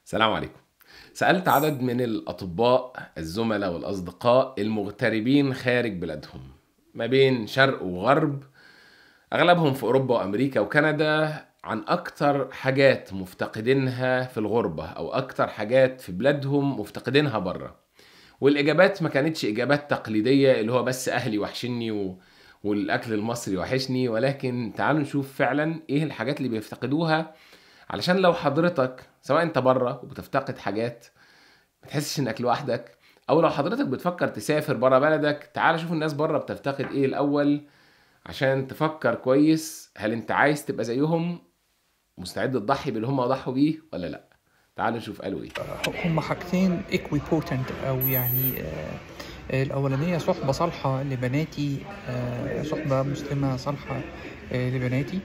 السلام عليكم سألت عدد من الأطباء الزملاء والأصدقاء المغتربين خارج بلادهم ما بين شرق وغرب أغلبهم في أوروبا وأمريكا وكندا عن أكتر حاجات مفتقدينها في الغربة أو أكتر حاجات في بلادهم مفتقدينها بره والإجابات ما كانتش إجابات تقليدية اللي هو بس أهلي وحشني و... والأكل المصري وحشني ولكن تعالوا نشوف فعلا إيه الحاجات اللي بيفتقدوها علشان لو حضرتك سواء انت بره وبتفتقد حاجات ما تحسش انك لوحدك او لو حضرتك بتفكر تسافر بره بلدك تعال شوف الناس بره بتفتقد ايه الاول عشان تفكر كويس هل انت عايز تبقى زيهم مستعد تضحي باللي هم ضحوا بيه ولا لا تعال نشوف قالوا ايه هم حاجتين equipotent او يعني آه، الاولانيه صحبه صالحه لبناتي آه، صحبه مسلمه صالحه آه، لبناتي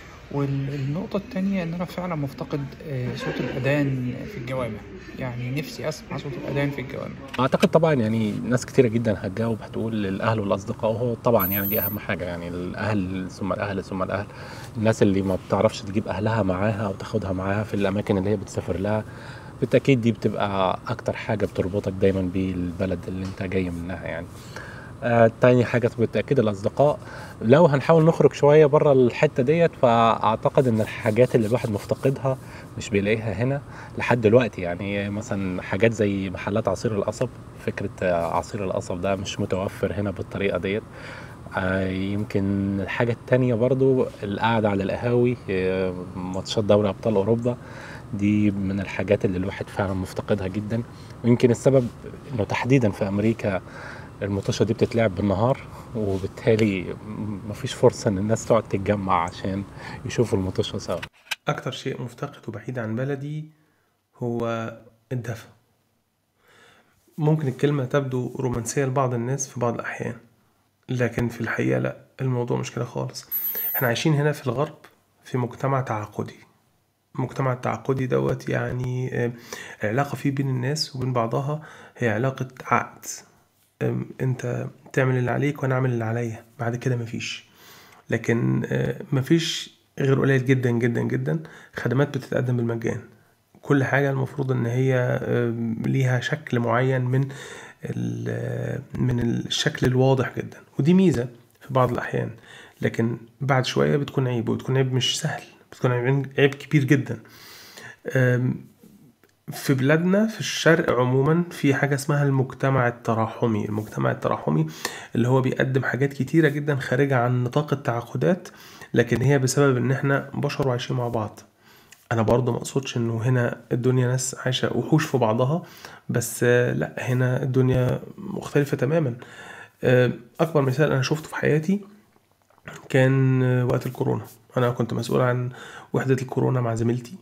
والنقطة التانية إن أنا فعلا مفتقد آه، صوت الأذان في الجوامع يعني نفسي أسمع صوت الأذان في الجوامع اعتقد طبعا يعني ناس كتيره جدا هتجاوب هتقول الاهل والاصدقاء وهو طبعا يعني دي اهم حاجه يعني الاهل ثم الاهل ثم الاهل الناس اللي ما بتعرفش تجيب اهلها معاها او تاخدها معاها في الاماكن اللي هي بتسافر لها بالتاكيد دي بتبقى اكتر حاجه بتربطك دايما بالبلد اللي انت جاي منها يعني آه تاني حاجة بالتأكيد الأصدقاء لو هنحاول نخرج شوية بره الحتة ديت فأعتقد إن الحاجات اللي الواحد مفتقدها مش بيلاقيها هنا لحد دلوقتي يعني مثلا حاجات زي محلات عصير القصب فكرة آه، عصير القصب ده مش متوفر هنا بالطريقة ديت آه، يمكن الحاجة التانية برضو القعدة على القهاوي آه، ماتشات دوري أبطال أوروبا دي من الحاجات اللي الواحد فعلا مفتقدها جدا ويمكن السبب إنه تحديدا في أمريكا المطوشة دي بتتلعب بالنهار وبالتالي مفيش فرصة إن الناس تقعد تتجمع عشان يشوفوا المطوشة سوا أكتر شيء مفتقد وبعيد عن بلدي هو الدفى ممكن الكلمة تبدو رومانسية لبعض الناس في بعض الأحيان لكن في الحقيقة لا الموضوع مش كده خالص احنا عايشين هنا في الغرب في مجتمع تعاقدي المجتمع التعاقدي دوت يعني آه، العلاقة فيه بين الناس وبين بعضها هي علاقة عقد أم، انت تعمل اللي عليك وانا اعمل اللي عليا بعد كده مفيش لكن آه، مفيش غير قليل جدا جدا جدا خدمات بتتقدم بالمجان كل حاجة المفروض ان هي آم، ليها شكل معين من ال- من الشكل الواضح جدا ودي ميزة في بعض الأحيان لكن بعد شوية بتكون عيب وبتكون عيب مش سهل بتكون عيب عيب كبير جدا آم، في بلادنا في الشرق عموما في حاجة اسمها المجتمع التراحمي المجتمع التراحمي اللي هو بيقدم حاجات كتيرة جدا خارجة عن نطاق التعاقدات لكن هي بسبب ان احنا بشر وعايشين مع بعض انا برضه ما اقصدش انه هنا الدنيا ناس عايشة وحوش في بعضها بس آه، لا هنا الدنيا مختلفة تماما آه، اكبر مثال انا شفته في حياتي كان آه، وقت الكورونا انا كنت مسؤول عن وحدة الكورونا مع زميلتي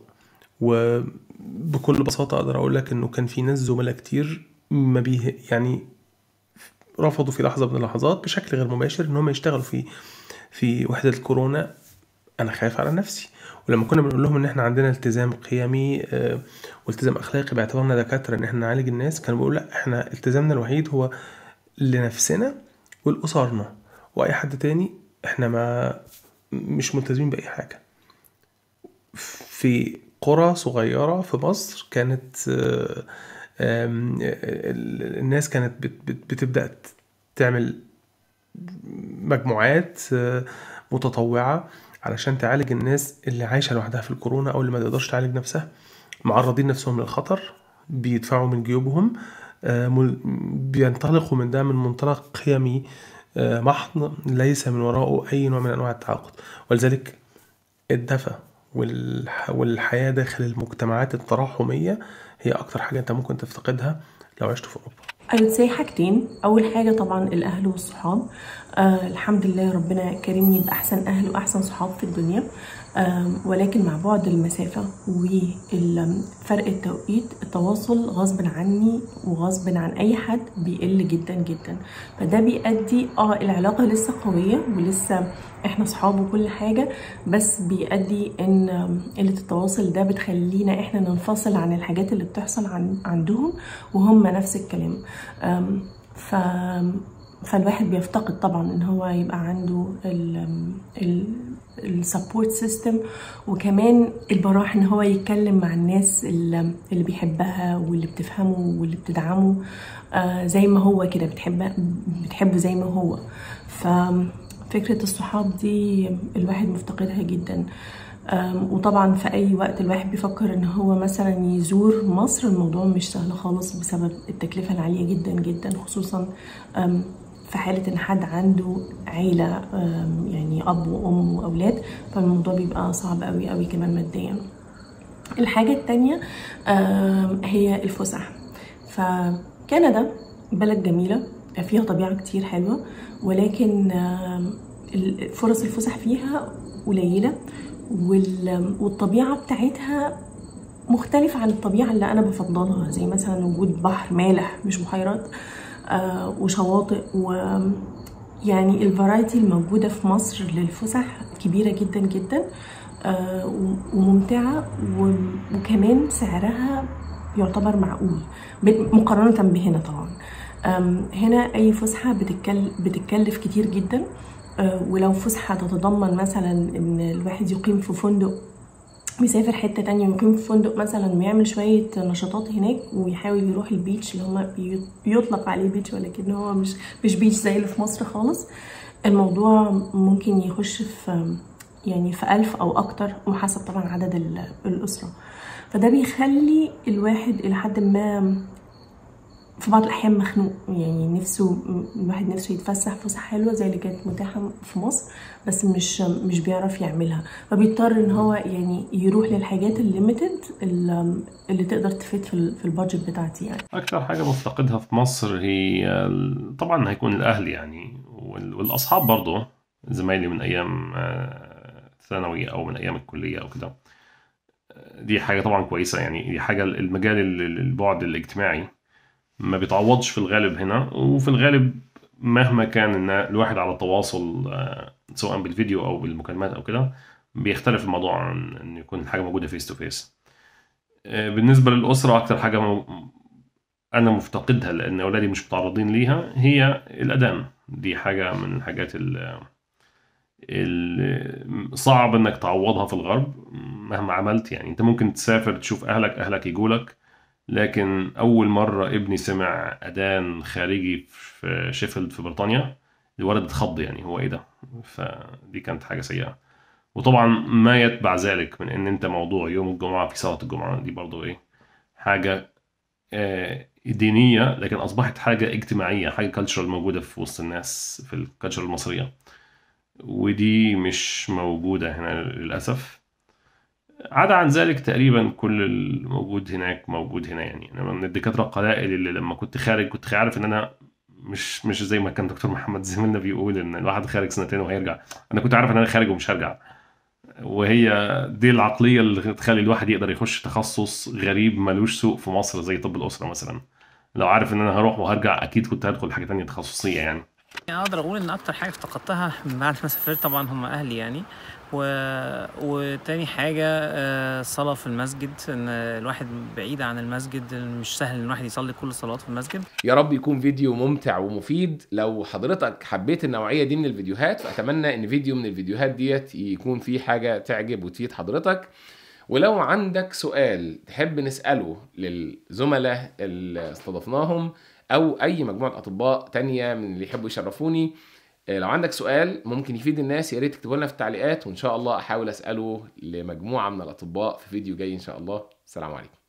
وبكل بساطة أقدر أقول لك إنه كان في ناس زملاء كتير ما بيه يعني رفضوا في لحظة من اللحظات بشكل غير مباشر إن هم يشتغلوا في في وحدة الكورونا أنا خايف على نفسي ولما كنا بنقول لهم إن إحنا عندنا التزام قيمي آه، والتزام أخلاقي باعتبارنا دكاترة إن إحنا نعالج الناس كانوا بيقولوا لأ إحنا التزامنا الوحيد هو لنفسنا ولأسرنا وأي حد تاني إحنا ما مش ملتزمين بأي حاجة في قرى صغيرة في مصر كانت آه، آم، ال- الناس كانت بت- بت- بتبدأ تعمل مجموعات آه، متطوعة علشان تعالج الناس اللي عايشة لوحدها في الكورونا أو اللي ما تقدرش تعالج نفسها معرضين نفسهم للخطر بيدفعوا من جيوبهم آه، مل- بينطلقوا من ده من منطلق قيمي آه، محض ليس من وراءه أي نوع من أنواع التعاقد ولذلك الدفى والح... والحياة داخل المجتمعات التراحمية هي أكتر حاجة أنت ممكن تفتقدها لو عشت في أوروبا I would say حاجتين أول حاجة طبعا الأهل والصحاب آه الحمد لله ربنا كرمني بأحسن أهل وأحسن صحاب في الدنيا آه ولكن مع بعد المسافة وفرق التوقيت التواصل غصب عني وغصب عن أي حد بيقل جدا جدا فده بيؤدي اه العلاقة لسه قوية ولسه احنا صحاب وكل حاجة بس بيؤدي ان قلة التواصل ده بتخلينا احنا ننفصل عن الحاجات اللي بتحصل عن عندهم وهم نفس الكلام أم، ف فالواحد بيفتقد طبعا ان هو يبقى عنده ال... ال... السبورت سيستم وكمان البراح ان هو يتكلم مع الناس اللي اللي بيحبها واللي بتفهمه واللي بتدعمه آه، زي ما هو كده بتحبه بتحبه زي ما هو ففكرة الصحاب دي الواحد مفتقدها جدا أم، وطبعا في اي وقت الواحد بيفكر ان هو مثلا يزور مصر الموضوع مش سهل خالص بسبب التكلفة العالية جدا جدا خصوصا أم، في حالة ان حد عنده عيلة أم، يعني اب وام واولاد فالموضوع بيبقى صعب قوي قوي كمان ماديا الحاجة التانية أم، هي الفسح فكندا بلد جميلة فيها طبيعة كتير حلوة ولكن آم، ال- فرص الفسح فيها قليلة وال- والطبيعة بتاعتها مختلفة عن الطبيعة اللي أنا بفضلها زي مثلا وجود بحر مالح مش بحيرات آه، وشواطئ و يعني الفرايتي الموجودة في مصر للفسح كبيرة جدا جدا آه، و- وممتعة و- وكمان سعرها يعتبر معقول ب- مقارنة بهنا طبعا أم، هنا أي فسحة بتتكل- بتتكلف كتير جدا أه، ولو فسحة تتضمن مثلا إن الواحد يقيم في فندق بيسافر حتة تانية ويقيم في فندق مثلا ويعمل شوية نشاطات هناك ويحاول يروح البيتش اللي هما بي- بيطلق عليه بيتش ولكن هو مش مش بيتش زي اللي في مصر خالص الموضوع ممكن يخش في يعني في ألف أو أكتر وحسب طبعا عدد ال- الأسرة فده بيخلي الواحد إلى حد ما في بعض الأحيان مخنوق يعني نفسه الواحد نفسه يتفسح فسحة حلوة زي اللي كانت متاحة في مصر بس مش مش بيعرف يعملها فبيضطر ان هو يعني يروح للحاجات الليميتد اللي تقدر تفيد في ال- في البادجت بتاعتي يعني أكثر حاجة مفتقدها في مصر هي ال- طبعا هيكون الأهل يعني وال- والأصحاب برضه زمايلي من أيام آه، ثانوي أو من أيام الكلية أو كده آه، دي حاجة طبعا كويسة يعني دي حاجة المجال ال- البعد الاجتماعي ما بيتعوضش في الغالب هنا وفي الغالب مهما كان ان الواحد على تواصل آه، سواء بالفيديو او بالمكالمات او كده بيختلف الموضوع عن ان يكون الحاجه موجوده فيس تو فيس بالنسبه للاسره اكتر حاجه مو- انا مفتقدها لان اولادي مش متعرضين ليها هي الاذان دي حاجه من الحاجات ال ال- صعب انك تعوضها في الغرب مهما عملت يعني انت ممكن تسافر تشوف اهلك اهلك يجولك لكن اول مره ابني سمع اذان خارجي في شيفيلد في بريطانيا الولد اتخض يعني هو ايه ده فدي كانت حاجه سيئه وطبعا ما يتبع ذلك من ان انت موضوع يوم الجمعه في صلاه الجمعه دي برضو ايه حاجه آه، دينيه لكن اصبحت حاجه اجتماعيه حاجه كالتشرال موجوده في وسط الناس في الكالتشر المصريه ودي مش موجوده هنا للاسف عدا عن ذلك تقريبا كل الموجود هناك موجود هنا يعني انا من الدكاتره القلائل اللي لما كنت خارج كنت عارف ان انا مش مش زي ما كان دكتور محمد زميلنا بيقول ان الواحد خارج سنتين وهيرجع انا كنت عارف ان انا خارج ومش هرجع وهي دي العقليه اللي تخلي الواحد يقدر يخش تخصص غريب ملوش سوق في مصر زي طب الاسره مثلا لو عارف ان انا هروح وهرجع اكيد كنت هدخل حاجه تانية تخصصيه يعني يعني اقدر اقول ان اكتر حاجه افتقدتها من بعد ما سافرت طبعا هم اهلي يعني و... وتاني حاجه آه، الصلاه في المسجد ان الواحد بعيد عن المسجد مش سهل ان الواحد يصلي كل الصلوات في المسجد يا رب يكون فيديو ممتع ومفيد لو حضرتك حبيت النوعية دي من الفيديوهات فأتمنى إن فيديو من الفيديوهات ديت يكون فيه حاجة تعجب وتفيد حضرتك ولو عندك سؤال تحب نسأله للزملاء اللي استضفناهم أو أي مجموعة أطباء تانية من اللي يحبوا يشرفوني آه، لو عندك سؤال ممكن يفيد الناس يا ريت تكتبوا لنا في التعليقات وإن شاء الله أحاول أسأله لمجموعة من الأطباء في فيديو جاي إن شاء الله السلام عليكم